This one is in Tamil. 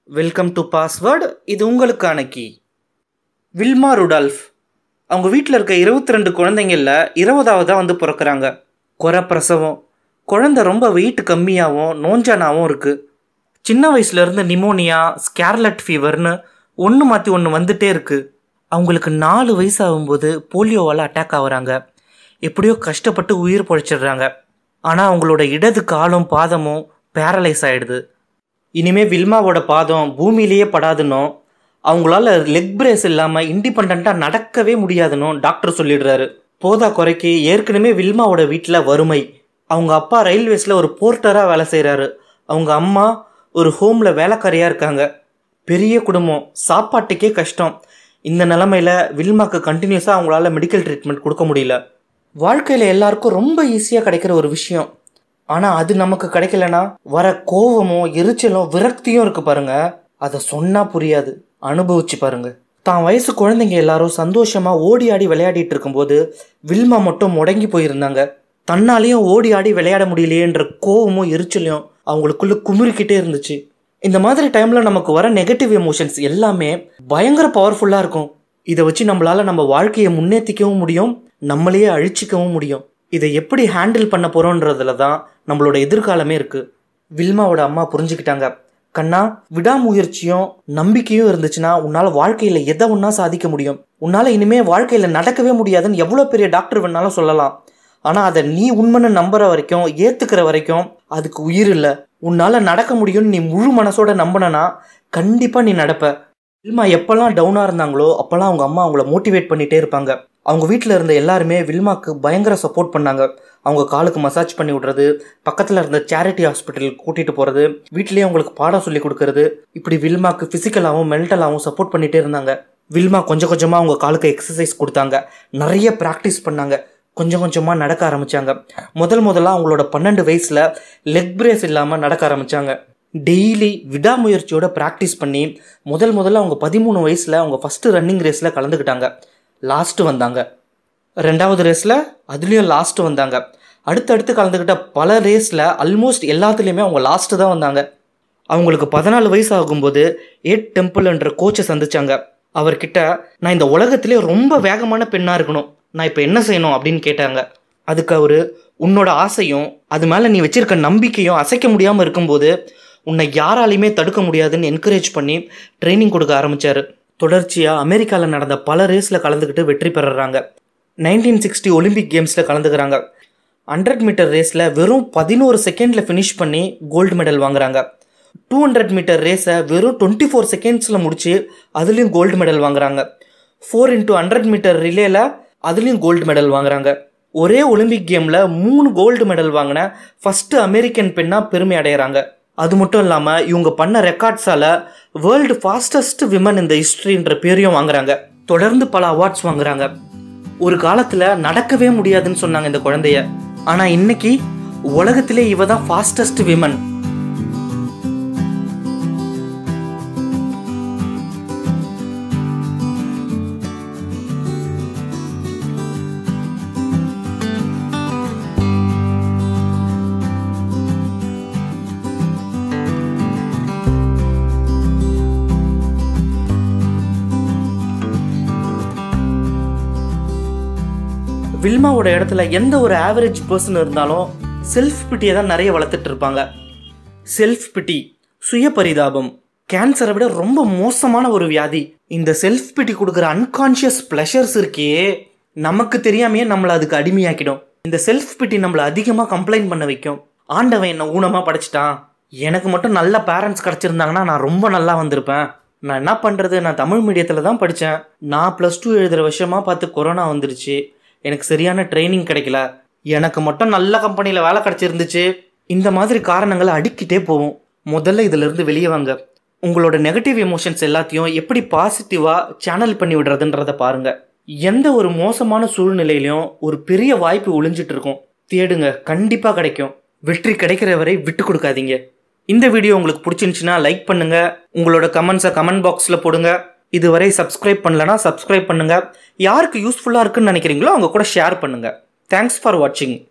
வெல்கம் டு பாஸ்வேர்டு இது உங்களுக்கான கீ வில்மா ருடால்ஃப் அவங்க வீட்டில் இருக்க இருபத்தி ரெண்டு குழந்தைங்களில் இருபதாவதாக வந்து பிறக்கிறாங்க குறை பிரசவம் குழந்தை ரொம்ப வெயிட் கம்மியாகவும் நோஞ்சானாவும் இருக்குது சின்ன வயசுலேருந்து நிமோனியா ஸ்கேர்லட் ஃபீவர்னு ஒன்று மாற்றி ஒன்று வந்துட்டே இருக்குது அவங்களுக்கு நாலு வயசு ஆகும்போது போலியோவால் அட்டாக் ஆகுறாங்க எப்படியோ கஷ்டப்பட்டு உயிர் பொழைச்சிடுறாங்க ஆனால் அவங்களோட இடது காலும் பாதமும் பேரலைஸ் ஆகிடுது இனிமே வில்மாவோட பாதம் பூமியிலேயே படாதுன்னும் அவங்களால லெக் பிரேஸ் இல்லாமல் இண்டிபெண்ட்டாக நடக்கவே முடியாதுன்னும் டாக்டர் சொல்லிடுறாரு போதா குறைக்கு ஏற்கனவே வில்மாவோட வீட்டில் வறுமை அவங்க அப்பா ரயில்வேஸில் ஒரு போர்ட்டராக வேலை செய்கிறாரு அவங்க அம்மா ஒரு ஹோமில் வேலைக்காரியாக இருக்காங்க பெரிய குடும்பம் சாப்பாட்டுக்கே கஷ்டம் இந்த நிலமையில வில்மாக்கு கண்டினியூஸாக அவங்களால மெடிக்கல் ட்ரீட்மெண்ட் கொடுக்க முடியல வாழ்க்கையில் எல்லாருக்கும் ரொம்ப ஈஸியாக கிடைக்கிற ஒரு விஷயம் ஆனால் அது நமக்கு கிடைக்கலனா வர கோவமும் எரிச்சலும் விரக்தியும் இருக்கு பாருங்க அதை சொன்னா புரியாது அனுபவிச்சு பாருங்க தான் வயசு குழந்தைங்க எல்லாரும் சந்தோஷமா ஓடி ஆடி விளையாடிட்டு இருக்கும்போது வில்மா மட்டும் முடங்கி போயிருந்தாங்க தன்னாலையும் ஓடி ஆடி விளையாட முடியலையேன்ற கோவமும் எரிச்சலையும் அவங்களுக்குள்ள குமுறிக்கிட்டே இருந்துச்சு இந்த மாதிரி டைம்ல நமக்கு வர நெகட்டிவ் எமோஷன்ஸ் எல்லாமே பயங்கர பவர்ஃபுல்லா இருக்கும் இதை வச்சு நம்மளால நம்ம வாழ்க்கையை முன்னேற்றிக்கவும் முடியும் நம்மளையே அழிச்சிக்கவும் முடியும் இதை எப்படி ஹேண்டில் பண்ண போறோன்றதுல தான் நம்மளோட எதிர்காலமே இருக்கு வில்மாவோட அம்மா புரிஞ்சுக்கிட்டாங்க கண்ணா விடாமுயற்சியும் நம்பிக்கையும் இருந்துச்சுன்னா உன்னால வாழ்க்கையில எதை ஒன்றா சாதிக்க முடியும் உன்னால இனிமே வாழ்க்கையில நடக்கவே முடியாதுன்னு எவ்வளோ பெரிய டாக்டர் வேணாலும் சொல்லலாம் ஆனால் அதை நீ உண்மைன்னு நம்புற வரைக்கும் ஏத்துக்கிற வரைக்கும் அதுக்கு உயிர் இல்லை உன்னால நடக்க முடியும்னு நீ முழு மனசோட நம்பினா கண்டிப்பா நீ நடப்ப வில்மா எப்பெல்லாம் டவுனாக இருந்தாங்களோ அப்போல்லாம் அவங்க அம்மா அவங்கள மோட்டிவேட் பண்ணிட்டே இருப்பாங்க அவங்க வீட்டில் இருந்த எல்லாருமே வில்மாக்கு பயங்கர சப்போர்ட் பண்ணாங்க அவங்க காலுக்கு மசாஜ் பண்ணி விடுறது பக்கத்தில் இருந்த சேரிட்டி ஹாஸ்பிட்டலுக்கு கூட்டிகிட்டு போகிறது வீட்லேயே அவங்களுக்கு பாடம் சொல்லி கொடுக்கறது இப்படி வில்மாக்கு ஃபிசிக்கலாகவும் மென்டலாகவும் சப்போர்ட் பண்ணிகிட்டே இருந்தாங்க வில்மா கொஞ்சம் கொஞ்சமாக அவங்க காலுக்கு எக்ஸசைஸ் கொடுத்தாங்க நிறைய ப்ராக்டிஸ் பண்ணாங்க கொஞ்சம் கொஞ்சமாக நடக்க ஆரம்பித்தாங்க முதல் முதல்ல அவங்களோட பன்னெண்டு வயசில் லெக் பிரேஸ் இல்லாமல் நடக்க ஆரம்பித்தாங்க டெய்லி விடாமுயற்சியோட ப்ராக்டிஸ் பண்ணி முதல் முதல்ல அவங்க பதிமூணு வயசில் அவங்க ஃபஸ்ட்டு ரன்னிங் ரேஸில் கலந்துக்கிட்டாங்க லாஸ்ட்டு வந்தாங்க ரெண்டாவது ரேஸில் அதுலேயும் லாஸ்ட்டு வந்தாங்க அடுத்தடுத்து கலந்துக்கிட்ட பல ரேஸில் ஆல்மோஸ்ட் எல்லாத்துலேயுமே அவங்க லாஸ்ட்டு தான் வந்தாங்க அவங்களுக்கு பதினாலு வயசு ஆகும்போது ஏட் டெம்பிள்ன்ற கோச்சை சந்திச்சாங்க அவர்கிட்ட நான் இந்த உலகத்திலே ரொம்ப வேகமான பெண்ணாக இருக்கணும் நான் இப்போ என்ன செய்யணும் அப்படின்னு கேட்டாங்க அதுக்கு அவர் உன்னோட ஆசையும் அது மேலே நீ வச்சிருக்க நம்பிக்கையும் அசைக்க முடியாமல் இருக்கும்போது உன்னை யாராலையுமே தடுக்க முடியாதுன்னு என்கரேஜ் பண்ணி ட்ரைனிங் கொடுக்க ஆரம்பித்தார் தொடர்ச்சியாக அமெரிக்காவில் நடந்த பல ரேஸில் கலந்துக்கிட்டு வெற்றி பெறுறாங்க நைன்டீன் சிக்ஸ்டி ஒலிம்பிக் கேம்ஸில் கலந்துக்கிறாங்க ஹண்ட்ரட் மீட்டர் ரேஸில் வெறும் பதினோரு செகண்டில் ஃபினிஷ் பண்ணி கோல்டு மெடல் வாங்குறாங்க டூ ஹண்ட்ரட் மீட்டர் ரேஸை வெறும் டுவெண்ட்டி ஃபோர் செகண்ட்ஸில் முடிச்சு அதுலேயும் கோல்டு மெடல் வாங்குறாங்க ஃபோர் இன்ட்டு ஹண்ட்ரட் மீட்டர் ரிலேல அதுலேயும் கோல்டு மெடல் வாங்குறாங்க ஒரே ஒலிம்பிக் கேமில் மூணு கோல்டு மெடல் வாங்கின ஃபஸ்ட்டு அமெரிக்கன் பெண்ணாக பெருமை அடைகிறாங்க அது மட்டும் இல்லாமல் இவங்க பண்ண ரெக்கார்ட்ஸால் வேர்ல்டு ஃபாஸ்டஸ்ட் விமன் இந்த ஹிஸ்ட்ரின்ற பேரையும் வாங்குறாங்க தொடர்ந்து பல அவார்ட்ஸ் வாங்குறாங்க ஒரு காலத்தில் நடக்கவே முடியாதுன்னு சொன்னாங்க இந்த குழந்தைய ஆனால் இன்னைக்கு உலகத்திலே இவ தான் ஃபாஸ்டஸ்ட் விமன் வில்மாவோட இடத்துல எந்த ஒரு ஆவரேஜ் பர்சன் இருந்தாலும் செல்ஃப் பிட்டியை தான் நிறைய வளர்த்துட்டு இருப்பாங்க செல்ஃப் பிட்டி சுய பரிதாபம் கேன்சரை விட ரொம்ப மோசமான ஒரு வியாதி இந்த செல்ஃப் பிட்டி கொடுக்குற அன்கான்ஷியஸ் ப்ளஷர்ஸ் இருக்கே நமக்கு தெரியாமையே நம்மளை அதுக்கு அடிமையாக்கிடும் இந்த செல்ஃப் பிட்டி நம்மளை அதிகமாக கம்ப்ளைண்ட் பண்ண வைக்கும் ஆண்டவன் என்ன ஊனமாக படைச்சிட்டான் எனக்கு மட்டும் நல்ல பேரண்ட்ஸ் கிடச்சிருந்தாங்கன்னா நான் ரொம்ப நல்லா வந்திருப்பேன் நான் என்ன பண்ணுறது நான் தமிழ் மீடியத்தில் தான் படித்தேன் நான் ப்ளஸ் டூ எழுதுகிற வருஷமாக பார்த்து கொரோனா வந்துருச்சு எனக்கு சரியான ட்ரைனிங் கிடைக்கல எனக்கு மட்டும் நல்ல கம்பெனியில் வேலை கிடச்சிருந்துச்சு இந்த மாதிரி காரணங்களை அடிக்கிட்டே போவோம் முதல்ல இதிலிருந்து வெளியே வாங்க உங்களோட நெகட்டிவ் எமோஷன்ஸ் எல்லாத்தையும் எப்படி பாசிட்டிவாக சேனல் பண்ணி விடுறதுன்றத பாருங்க எந்த ஒரு மோசமான சூழ்நிலையிலையும் ஒரு பெரிய வாய்ப்பு ஒளிஞ்சிட்டு இருக்கும் தேடுங்க கண்டிப்பாக கிடைக்கும் வெற்றி கிடைக்கிற வரை விட்டு கொடுக்காதீங்க இந்த வீடியோ உங்களுக்கு பிடிச்சிருந்துச்சுன்னா லைக் பண்ணுங்க உங்களோட கமெண்ட்ஸை கமெண்ட் பாக்ஸில் போடுங்க இதுவரை சப்ஸ்கிரைப் பண்ணலனா சப்ஸ்கிரைப் பண்ணுங்க யாருக்கு யூஸ்ஃபுல்லாக இருக்குன்னு நினைக்கிறீங்களோ அவங்க கூட ஷேர் பண்ணுங்க தேங்க்ஸ் ஃபார் வாட்சிங்